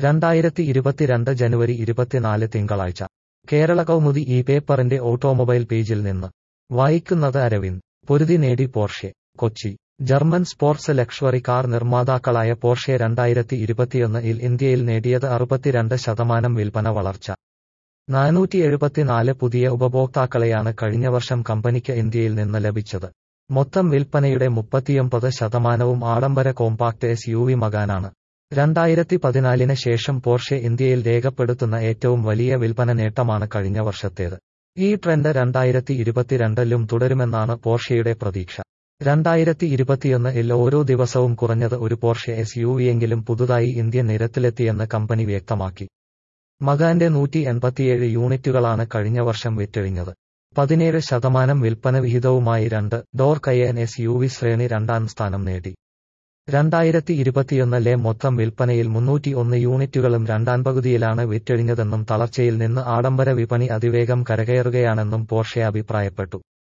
രണ്ടായിരത്തി ഇരുപത്തിരണ്ട് ജനുവരി ഇരുപത്തിനാല് തിങ്കളാഴ്ച കേരള കൗമുദി ഈ പേപ്പറിന്റെ ഓട്ടോമൊബൈൽ പേജിൽ നിന്ന് വായിക്കുന്നത് അരവിന്ദ് പൊരുതി നേടി Porsche Kochi German sports luxury car നിർമ്മാതാക്കളായ പോർഷെ രണ്ടായിരത്തി ഇരുപത്തിയൊന്നിൽ ഇന്ത്യയിൽ നേടിയത് അറുപത്തിരണ്ട് ശതമാനം വിൽപ്പന വളർച്ച നാനൂറ്റി എഴുപത്തിനാല് പുതിയ ഉപഭോക്താക്കളെയാണ് കഴിഞ്ഞ വർഷം കമ്പനിക്ക് ഇന്ത്യയിൽ നിന്ന് ലഭിച്ചത് മൊത്തം വിൽപ്പനയുടെ മുപ്പത്തിയൊമ്പത് ശതമാനവും ആഡംബര കോമ്പാക്ട് എസ് യു വി മകാനാണ് രണ്ടായിരത്തി പതിനാലിന് ശേഷം പോർഷെ ഇന്ത്യയിൽ രേഖപ്പെടുത്തുന്ന ഏറ്റവും വലിയ വിൽപ്പന നേട്ടമാണ് കഴിഞ്ഞ വർഷത്തേത് ഈ ട്രെൻഡ് രണ്ടായിരത്തി ഇരുപത്തിരണ്ടിലും തുടരുമെന്നാണ് പോർഷെയുടെ പ്രതീക്ഷ രണ്ടായിരത്തി ഇരുപത്തിയൊന്നിൽ ഓരോ ദിവസവും കുറഞ്ഞത് ഒരു പോർഷെ എസ് യു വിയെങ്കിലും പുതുതായി ഇന്ത്യൻ നിരത്തിലെത്തിയെന്ന് കമ്പനി വ്യക്തമാക്കി മകാന്റെ നൂറ്റി എൺപത്തിയേഴ് യൂണിറ്റുകളാണ് കഴിഞ്ഞ വർഷം വിറ്റഴിഞ്ഞത് പതിനേഴ് ശതമാനം വിൽപ്പന വിഹിതവുമായി രണ്ട് door Cayenne S U V ശ്രേണി രണ്ടാം സ്ഥാനം നേടി രണ്ടായിരത്തി ഇരുപത്തിയൊന്നിലെ മൊത്തം വിൽപ്പനയിൽ മുന്നൂറ്റി ഒന്ന് യൂണിറ്റുകളും രണ്ടാം പകുതിയിലാണ് വിറ്റഴിഞ്ഞതെന്നും തളർച്ചയിൽ നിന്ന് ആഡംബര വിപണി അതിവേഗം കരകയറുകയാണെന്നും പോർഷെ അഭിപ്രായപ്പെട്ടു